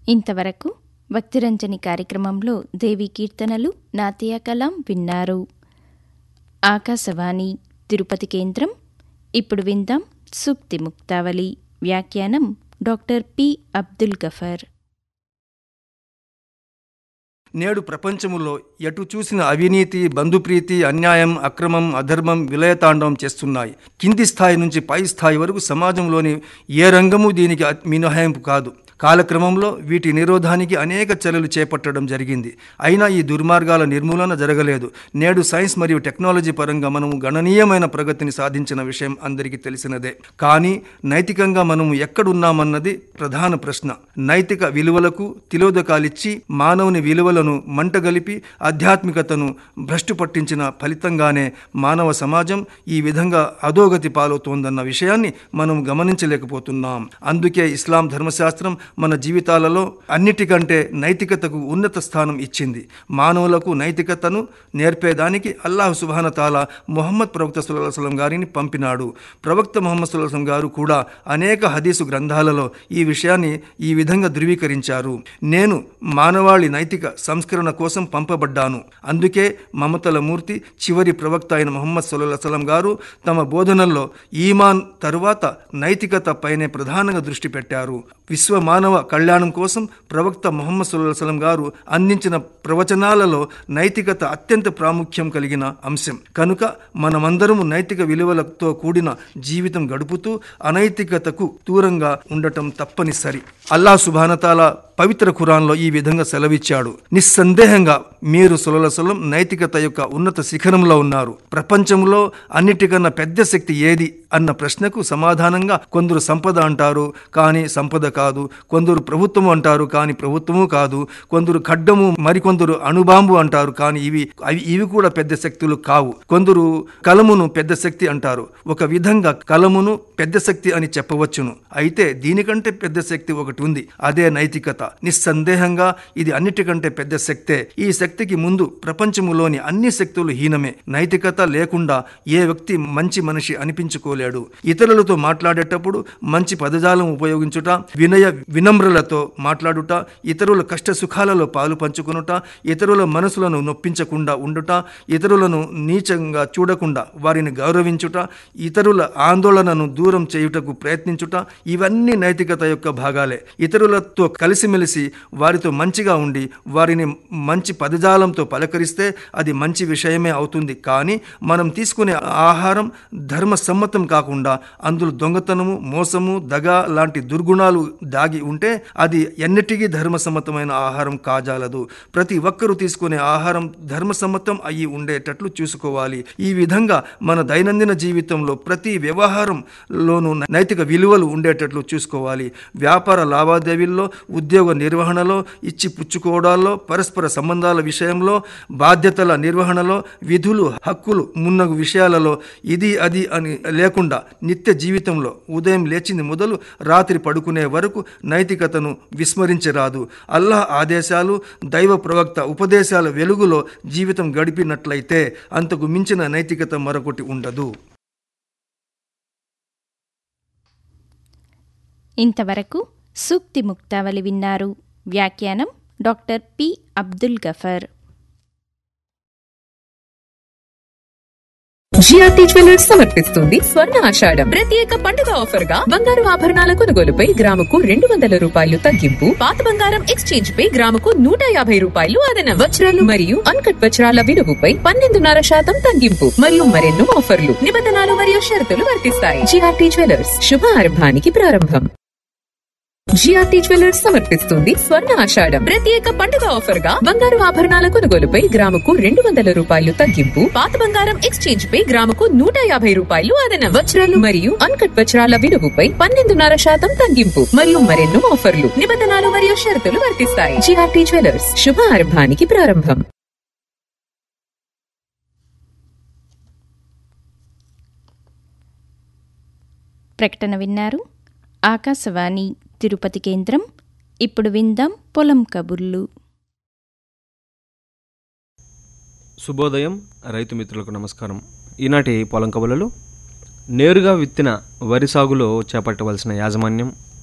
ఇంతవరకు భక్తిరంజని కార్యక్రమంలో దేవి కీర్తనలు నాట్య కలాం విన్నారు ఆకాశవాణి తిరుపతి కేంద్రం ఇప్పుడు విందాం సూక్తి ముక్తావళి వ్యాఖ్యానం డాక్టర్ పి అబ్దుల్ గఫర్ నేడు ప్రపంచములో ఎటు చూసిన అవినీతి బంధుప్రీతి అన్యాయం అక్రమం అధర్మం విలయతాండవం చేస్తున్నాయి కింది స్థాయి నుంచి పై స్థాయి వరకు సమాజంలోని ఏ రంగము దీనికి అ- మినహాయింపు కాదు కాలక్రమంలో వీటి నిరోధానికి అనేక చర్యలు చేపట్టడం జరిగింది అయినా ఈ దుర్మార్గాల నిర్మూలన జరగలేదు నేడు సైన్స్ మరియు టెక్నాలజీ పరంగా మనము గణనీయమైన ప్రగతిని సాధించిన విషయం అందరికీ తెలిసినదే కానీ నైతికంగా మనము ఎక్కడున్నామన్నది ప్రధాన ప్రశ్న నైతిక విలువలకు తిలోదకాలిచ్చి మానవుని విలువలను మంటగలిపి ఆధ్యాత్మికతను భ్రష్టు పట్టించిన ఫలితంగానే మానవ సమాజం ఈ విధంగా అధోగతి పాలవుతోందన్న విషయాన్ని మనం గమనించలేకపోతున్నాం అందుకే ఇస్లాం ధర్మశాస్త్రం మన జీవితాలలో అన్నిటికంటే నైతికతకు ఉన్నత స్థానం ఇచ్చింది మానవులకు నైతికతను నేర్పేదానికి అల్లాహ్ సుబాన తాలా ముహమ్మద్ ప్రవక్త సుల్లాహం గారిని పంపినాడు ప్రవక్త ముహమ్మద్ సుల్లాహం గారు కూడా అనేక హదీసు గ్రంథాలలో ఈ విషయాన్ని ఈ విధంగా ధృవీకరించారు నేను మానవాళి నైతిక సంస్కరణ కోసం పంపబడ్డాను అందుకే మమతల మూర్తి చివరి ప్రవక్త అయిన ముహమ్మద్ సుల్లాహం గారు తమ బోధనల్లో ఈమాన్ తరువాత నైతికత పైనే ప్రధానంగా దృష్టి పెట్టారు విశ్వ మానవ కళ్యాణం కోసం ప్రవక్త ముహమ్మద్ సుల్లాహం గారు అందించిన ప్రవచనాలలో నైతికత అత్యంత ప్రాముఖ్యం కలిగిన అంశం కనుక మనమందరము నైతిక విలువలతో కూడిన జీవితం గడుపుతూ అనైతికతకు దూరంగా ఉండటం తప్పనిసరి అల్లాహ్ సుబానతాల పవిత్ర ఖురాన్లో ఈ విధంగా సెలవిచ్చాడు నిస్సందేహంగా మీరు సులలసలం నైతికత యొక్క ఉన్నత శిఖరంలో ఉన్నారు ప్రపంచంలో అన్నిటికన్నా పెద్ద శక్తి ఏది అన్న ప్రశ్నకు సమాధానంగా కొందరు సంపద అంటారు కానీ సంపద కాదు కొందరు ప్రభుత్వం అంటారు కానీ ప్రభుత్వము కాదు కొందరు ఖడ్డము మరికొందరు అణుబాంబు అంటారు కానీ ఇవి అవి ఇవి కూడా పెద్ద శక్తులు కావు కొందరు కలమును పెద్ద శక్తి అంటారు ఒక విధంగా కలమును పెద్ద శక్తి అని చెప్పవచ్చును అయితే దీనికంటే పెద్ద శక్తి ఒకటి ఉంది అదే నైతికత నిస్సందేహంగా ఇది అన్నిటికంటే పెద్ద శక్తే ఈ శక్తికి ముందు ప్రపంచములోని అన్ని శక్తులు హీనమే నైతికత లేకుండా ఏ వ్యక్తి మంచి మనిషి అనిపించుకోలేడు ఇతరులతో మాట్లాడేటప్పుడు మంచి పదజాలం ఉపయోగించుట వినయ వినమ్రలతో మాట్లాడుట ఇతరుల కష్ట సుఖాలలో పాలు పంచుకొనుట ఇతరుల మనసులను నొప్పించకుండా ఉండుట ఇతరులను నీచంగా చూడకుండా వారిని గౌరవించుట ఇతరుల ఆందోళనను దూరం చేయుటకు ప్రయత్నించుట ఇవన్నీ నైతికత యొక్క భాగాలే ఇతరులతో కలిసిమెలిసి వారితో మంచిగా ఉండి వారిని మంచి పదజాలంతో పలకరిస్తే అది మంచి విషయమే అవుతుంది కానీ మనం తీసుకునే ఆహారం ధర్మ సమ్మతం కాకుండా అందులో దొంగతనము మోసము దగ లాంటి దుర్గుణాలు దాగి ఉంటే అది ఎన్నటికీ ధర్మసమ్మతమైన ఆహారం కాజాలదు ప్రతి ఒక్కరూ తీసుకునే ఆహారం ధర్మసమ్మతం అయ్యి ఉండేటట్లు చూసుకోవాలి ఈ విధంగా మన దైనందిన జీవితంలో ప్రతి వ్యవహారంలోనూ నైతిక విలువలు ఉండేటట్లు చూసుకోవాలి వ్యాపార లావాదేవీల్లో ఉద్యోగ నిర్వహణలో ఇచ్చి పుచ్చుకోవడాల్లో పరస్పర సంబంధాల విషయంలో బాధ్యతల నిర్వహణలో విధులు హక్కులు మున్నగు విషయాలలో ఇది అది అని లేకుండా నిత్య జీవితంలో ఉదయం లేచింది మొదలు రాత్రి పడుకునే వరకు నైతికతను విస్మరించరాదు అల్లాహ్ ఆదేశాలు దైవ ప్రవక్త ఉపదేశాల వెలుగులో జీవితం గడిపినట్లయితే అంతకు మించిన నైతికత మరొకటి ఉండదు ఇంతవరకు సూక్తి ముక్తావళి విన్నారు వ్యాఖ్యానం doctor P Abdul Gafar GRT jewellers సమర్పిస్తుంది స్వర్ణ ఆషాఢం ప్రత్యేక పండుగ ఆఫర్ గా బంగారు ఆభరణాల కొనుగోలుపై గ్రాముకు రెండు వందల రూపాయలు తగ్గింపు పాత బంగారం ఎక్స్చేంజ్ పై గ్రాముకు నూట యాభై రూపాయలు అదనం వజ్రాలు మరియు అన్కట్ వజ్రాల విలువపై పన్నెండున్నర శాతం తగ్గింపు మరియు మరెన్నో ఆఫర్లు నిబంధనలు మరియు షరతులు వర్తిస్తాయి జిఆర్టీ జ్యువెలర్స్ శుభ ఆరంభానికి ప్రారంభం జిఆర్టీ జ్యువెలర్స్ సమర్పిస్తుంది స్వర్ణ ఆషాఢం ప్రత్యేక పండుగ ఆఫర్ గా బంగారు ఆభరణాల కొనుగోలుపై గ్రాముకు రెండు వందల రూపాయలు తగ్గింపు పాత బంగారం ఎక్స్చేంజ్ పై గ్రాముకు నూట యాభై రూపాయలు అదనం వజ్రాలు మరియు అన్కట్ వజ్రాల విలువపై పన్నెండున్నర శాతం తగ్గింపు మరియు మరెన్నో ఆఫర్లు నిబంధనలు మరియు షరతులు వర్తిస్తాయి జిఆర్టీ జ్యువెలర్స్ శుభ ఆరంభానికి ప్రారంభం ప్రకటన విన్నారు ఆకాశవాణి తిరుపతి కేంద్రం ఇప్పుడు విందాం పొలం కబుర్లు శుభోదయం రైతు మిత్రులకు నమస్కారం ఈనాటి పొలం కబులలో నేరుగా విత్తిన వరి సాగులో చేపట్టవలసిన యాజమాన్యం